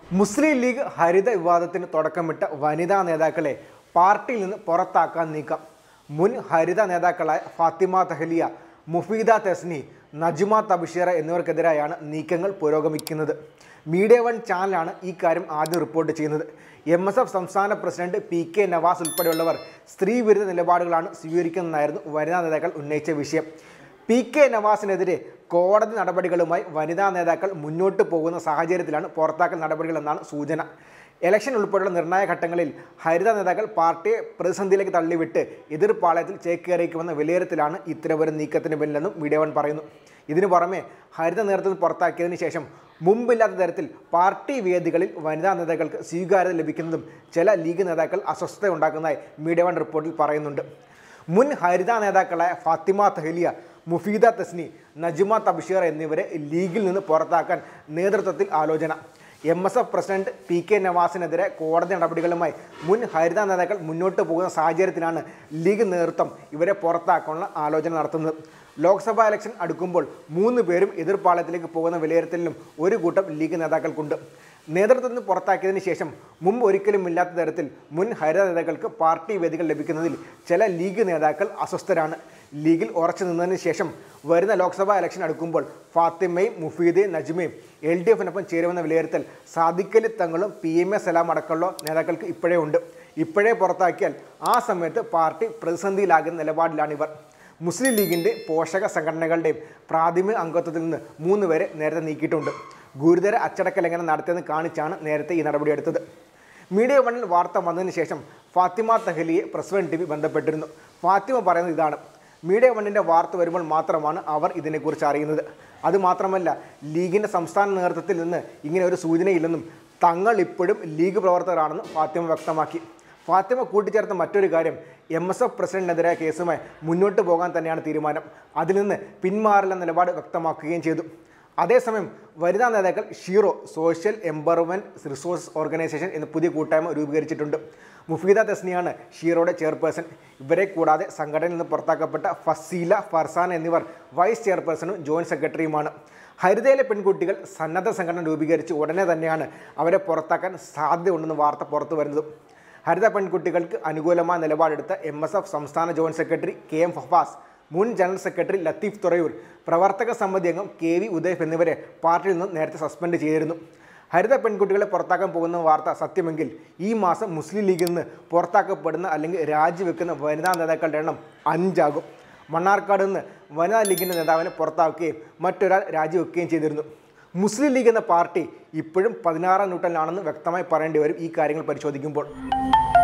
മുസ്ലിം league ഹരിത വിവാദത്തിന് തുടക്കമിട്ട വനിതാ നേതാക്കളെ പാർട്ടിയിൽ നിന്ന് പുറത്താക്കാൻ നീക്കം മുൻ ഹരിത നേതാക്കളായ ഫാത്തിമ തഹലിയ മുഫീദ തെസ്നി നജുമ തബഷീറ എന്നിവർക്കെതിരായാണ് നീക്കങ്ങൾ പുരോഗമിക്കുന്നത് മീഡിയ വൺ ചാനലാണ് ഈ കാര്യം ആദ്യം റിപ്പോർട്ട് ചെയ്യുന്നത് എം എസ് എഫ് സംസ്ഥാന പ്രസിഡന്റ് പി കെ നവാസ് ഉൾപ്പെടെയുള്ളവർ സ്ത്രീവിരുദ്ധ നിലപാടുകളാണ് സ്വീകരിക്കുന്നതെന്നായിരുന്നു വനിതാ നേതാക്കൾ ഉന്നയിച്ച വിഷയം പി കെ നവാസിനെതിരെ കോടതി നടപടികളുമായി വനിതാ നേതാക്കൾ മുന്നോട്ട് പോകുന്ന സാഹചര്യത്തിലാണ് പുറത്താക്കൽ നടപടികളെന്നാണ് സൂചന ഇലക്ഷൻ ഉൾപ്പെടെയുള്ള നിർണായക ഘട്ടങ്ങളിൽ ഹരിത നേതാക്കൾ പാർട്ടിയെ പ്രതിസന്ധിയിലേക്ക് തള്ളിവിട്ട് എതിർപ്പാളയത്തിൽ ചേക്കേറിക്കുമെന്ന വിലയിരുത്തലാണ് ഇത്തരമൊരു നീക്കത്തിന് പിന്നിലെന്നും മീഡിയ വൺ പറയുന്നു ഇതിനു പുറമെ ഹരിത നേതൃത്വം പുറത്താക്കിയതിനു ശേഷം മുമ്പില്ലാത്ത തരത്തിൽ പാർട്ടി വേദികളിൽ വനിതാ നേതാക്കൾക്ക് സ്വീകാര്യത ലഭിക്കുന്നതും ചില ലീഗ് നേതാക്കൾ അസ്വസ്ഥത ഉണ്ടാക്കുന്നതായി മീഡിയ വൺ റിപ്പോർട്ടിൽ പറയുന്നുണ്ട് മുൻ ഹരിത നേതാക്കളായ ഫാത്തിമ തഹലിയ മുഫീദ തസ്നി നജുമ തബ്ഷീർ എന്നിവരെ ലീഗിൽ നിന്ന് പുറത്താക്കാൻ നേതൃത്വത്തിൽ ആലോചന M S F president P K നവാസിനെതിരെ കോടതി നടപടികളുമായി മുൻ ഹരിത നേതാക്കൾ മുന്നോട്ട് പോകുന്ന സാഹചര്യത്തിലാണ് ലീഗ് നേതൃത്വം ഇവരെ പുറത്താക്കാനുള്ള ആലോചന നടത്തുന്നത് ലോക്സഭാ ഇലക്ഷൻ അടുക്കുമ്പോൾ മൂന്ന് പേരും എതിർപ്പാളയത്തിലേക്ക് പോകുന്ന വിലയിരുത്തലിലും ഒരു കൂട്ടം ലീഗ് നേതാക്കൾക്കുണ്ട് നേതൃത്വത്തിൽ നിന്ന് പുറത്താക്കിയതിന് ശേഷം മുമ്പ് ഒരിക്കലും ഇല്ലാത്ത തരത്തിൽ മുൻ ഹരിത നേതാക്കൾക്ക് പാർട്ടി വേദികൾ ലഭിക്കുന്നതിൽ ചില ലീഗ് നേതാക്കൾ അസ്വസ്ഥരാണ് ലീഗിൽ ഉറച്ചു നിന്നതിന് ശേഷം വരുന്ന ലോക്സഭാ ഇലക്ഷൻ അടുക്കുമ്പോൾ ഫാത്തിമയും മുഫീദയും നജ്മയും എൽ ഡി എഫിനൊപ്പം ചേരുമെന്ന വിലയിരുത്തൽ സാദിഖലി തങ്ങളും പി എം എ സലാം അടക്കമുള്ള നേതാക്കൾക്ക് ഇപ്പോഴേ ഉണ്ട് ഇപ്പോഴേ പുറത്താക്കിയാൽ ആ സമയത്ത് പാർട്ടി പ്രതിസന്ധിയിലാകുന്ന നിലപാടിലാണിവർ മുസ്ലിം ലീഗിൻ്റെ പോഷക സംഘടനകളുടെയും പ്രാഥമിക അംഗത്വത്തിൽ നിന്ന് മൂന്ന് പേരെ നേരത്തെ നീക്കിയിട്ടുണ്ട് ഗുരുതര അച്ചടക്ക ലംഘനം നടത്തിയെന്ന് കാണിച്ചാണ് നേരത്തെ ഈ നടപടിയെടുത്തത് മീഡിയ വണ്ണിൽ വാർത്ത വന്നതിന് ശേഷം ഫാത്തിമ തഹലിയെ പ്രസ് വൺ ടി വി ബന്ധപ്പെട്ടിരുന്നു ഫാത്തിമ പറയുന്നത് ഇതാണ് മീഡിയ വണ്ണിൻ്റെ വാർത്ത വരുമ്പോൾ മാത്രമാണ് അവർ ഇതിനെക്കുറിച്ച് അറിയുന്നത് അതുമാത്രമല്ല ലീഗിൻ്റെ സംസ്ഥാന നേതൃത്വത്തിൽ നിന്ന് ഇങ്ങനെ ഒരു സൂചനയില്ലെന്നും തങ്ങൾ ഇപ്പോഴും ലീഗ് പ്രവർത്തകരാണെന്നും ഫാത്തിമ വ്യക്തമാക്കി ഫാത്തിമ കൂട്ടിച്ചേർത്ത മറ്റൊരു കാര്യം എം എസ് എഫ് പ്രസിഡന്റിനെതിരായ കേസുമായി മുന്നോട്ട് പോകാൻ തന്നെയാണ് തീരുമാനം അതിൽ നിന്ന് പിന്മാറില്ല നിലപാട് വ്യക്തമാക്കുകയും ചെയ്തു അതേസമയം വനിതാ നേതാക്കൾ Shero social empowerment resource organisation എന്ന പുതിയ കൂട്ടായ്മ രൂപീകരിച്ചിട്ടുണ്ട് മുഫീദ തസ്നിയാണ് ഷീറോയുടെ ചെയർപേഴ്സൺ ഇവരെ കൂടാതെ സംഘടനയിൽ നിന്ന് പുറത്താക്കപ്പെട്ട ഫസീല ഫർസാൻ എന്നിവർ വൈസ് ചെയർപേഴ്സണും ജോയിന്റ് സെക്രട്ടറിയുമാണ് ഹരിതയിലെ പെൺകുട്ടികൾ സന്നദ്ധ സംഘടന രൂപീകരിച്ച് ഉടനെ തന്നെയാണ് അവരെ പുറത്താക്കാൻ സാധ്യതയുണ്ടെന്ന് വാർത്ത പുറത്തു വരുന്നത് ഹരിത പെൺകുട്ടികൾക്ക് അനുകൂലമായ നിലപാടെടുത്ത എം എസ് എഫ് സംസ്ഥാന ജോയിന്റ് സെക്രട്ടറി കെ എം ഫഫാസ് മുൻ ജനറൽ സെക്രട്ടറി ലത്തീഫ് തുറയൂർ പ്രവർത്തക സമിതി അംഗം കെ വി ഉദയഫ് എന്നിവരെ പാർട്ടിയിൽ നിന്ന് നേരത്തെ സസ്പെൻഡ് ചെയ്തിരുന്നു ഹരിത പെൺകുട്ടികളെ പുറത്താക്കാൻ പോകുന്ന വാർത്ത സത്യമെങ്കിൽ ഈ മാസം മുസ്ലിം ലീഗിൽ നിന്ന് പുറത്താക്കപ്പെടുന്ന അല്ലെങ്കിൽ രാജിവെക്കുന്ന വനിതാ നേതാക്കളുടെ എണ്ണം അഞ്ചാകും മണ്ണാർക്കാട് നിന്ന് വനിതാ ലീഗിൻ്റെ നേതാവിനെ പുറത്താക്കുകയും മറ്റൊരാൾ രാജിവെക്കുകയും ചെയ്തിരുന്നു മുസ്ലിം ലീഗ് എന്ന പാർട്ടി ഇപ്പോഴും പതിനാറാം നൂറ്റാണ്ടിലാണെന്ന് വ്യക്തമായി പറയേണ്ടി വരും ഈ കാര്യങ്ങൾ പരിശോധിക്കുമ്പോൾ